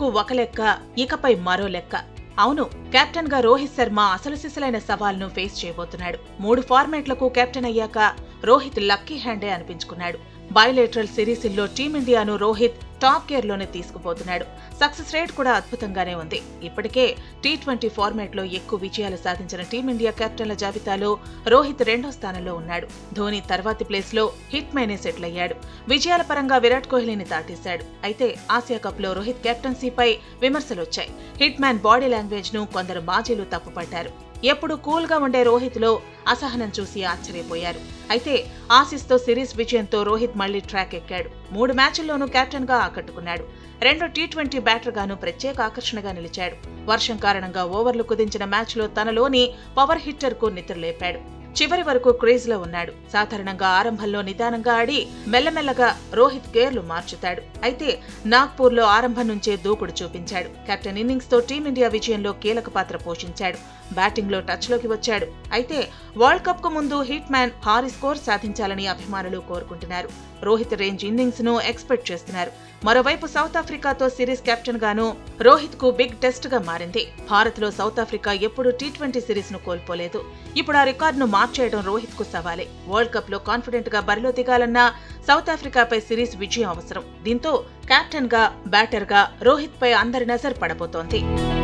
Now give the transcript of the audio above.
కు ఒక లెక్క ఇకపై మరో లెక్క అవును కెప్టెన్ గా రోహిత్ శర్మ అసలు సిసలైన సవాల్ను ఫేస్ చేయబోతున్నాడు మూడు ఫార్మాట్లకు కెప్టెన్ అయ్యాక రోహిత్ లక్కీ హ్యాండే అనిపించుకున్నాడు బయోలేటరల్ సిరీస్ల్లో టీమిండియాను రోహిత్ టాప్ గేర్ లోనే తీసుకుపోతున్నాడు సక్సెస్ రేట్ కూడా అద్భుతంగానే ఉంది ఇప్పటికే టీ ట్వంటీ ఫార్మాట్ లో ఎక్కువ విజయాలు సాధించిన టీమిండియా కెప్టెన్ల జాబితాలో రోహిత్ రెండో స్థానంలో ఉన్నాడు ధోని తర్వాతి ప్లేస్ లో హిట్ మైనే సెటిల్ అయ్యాడు విజయాల పరంగా విరాట్ కోహ్లీని దాటేశాడు అయితే ఆసియా కప్ లో రోహిత్ కెప్టెన్సీపై విమర్శలొచ్చాయి హిట్ మ్యాన్ బాడీ లాంగ్వేజ్ ను కొందరు మాజీలు తప్పుపట్టారు ఎప్పుడు కూల్ గా ఉండే రోహిత్ లో అసహనం చూసి ఆశ్చర్యపోయారు అయితే ఆసీస్ తో సిరీస్ విజయంతో రోహిత్ మళ్లీ ట్రాక్ ఎక్కాడు మూడు మ్యాచ్ల్లోనూ కెప్టెన్ గా ఆకట్టుకున్నాడు రెండు టీ ట్వంటీ బ్యాటర్ గాను ప్రత్యేక ఆకర్షణగా నిలిచాడు వర్షం కారణంగా ఓవర్లు కుదించిన మ్యాచ్లో తనలోని పవర్ హిట్టర్ కు నిద్రలేపాడు చివరి వరకు క్రేజ్ లో ఉన్నాడు సాధారణంగా ఆరంభంలో నిదానంగా ఆడి మెల్లమెల్లగా రోహిత్ గేర్లు మార్చుతాడు అయితే నాగ్పూర్ లో ఆరంభం నుంచే దూకుడు చూపించాడు కెప్టెన్ ఇన్నింగ్స్ తో టీమిండియా విజయంలో కీలక పాత్ర పోషించాడు బ్యాటింగ్ లో టచ్ లోకి వచ్చాడు అయితే వరల్డ్ కప్ కు ముందు హిట్ మ్యాన్ భారీ స్కోర్ సాధించాలని అభిమానులు కోరుకుంటున్నారు రోహిత్ రేంజ్ ఇన్నింగ్స్ ను ఎక్స్పెక్ట్ చేస్తున్నారు మరోవైపు సౌత్ ఆఫ్రికాతో సిరీస్ కెప్టెన్ గాను రోహిత్ కు బిగ్ టెస్ట్ గా మారింది భారత్ లో సౌత్ ఆఫ్రికా ఎప్పుడు టీ ట్వంటీ సిరీస్ ను కోల్పోలేదు ఇప్పుడు ఆ రికార్డును మార్చేయడం రోహిత్ కు సవాలే వరల్డ్ కప్ లో కాన్ఫిడెంట్ గా బరిలో దిగాలన్నా సౌత్ ఆఫ్రికాపై సిరీస్ విజయం అవసరం దీంతో కెప్టెన్ గా బ్యాటర్ గా రోహిత్ పై అందరి నజర్ పడబోతోంది